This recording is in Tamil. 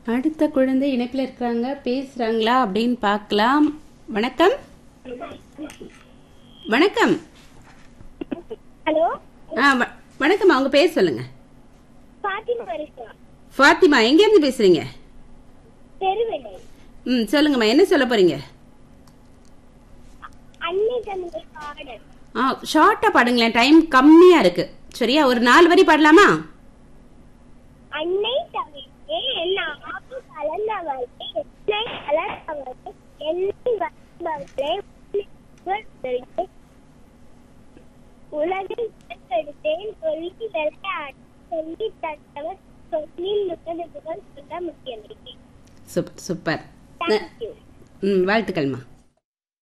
அடுத்த குழந்தை இணைப்பில் இருக்கிறாங்க பேசுறாங்களா அப்படின்னு பார்க்கலாம் வணக்கம் வணக்கம் ஹலோ ஆ வ- வணக்கம் அவங்க பேர் சொல்லுங்க பாத்திமா இருக்கா ஃபாத்திமா எங்கேருந்து பேசுறீங்க தெருவெளி ம் சொல்லுங்கம்மா என்ன சொல்ல போறீங்க அன்னை தமிழ் பாடல் ஆ ஷார்ட்டா பாடுங்களேன் டைம் கம்மியா இருக்கு சரியா ஒரு நாலு வரி பாடலாமா அன்னை தமிழே என் ஆப்பு கலந்தவளே என்னை வளர்த்தவளே என்னை வளர்ந்தவளே உன்னை உலகில் பிறந்தெடுத்தேன் சொல்லி விளையாட சொல்லி தந்தவர் சொல்லில் நுகர்வுகள் சொல்ல முக்கியமில்லை சூப்பர் சூப்பர் தேங்க்யூ ம் வாழ்த்துக்கள்மா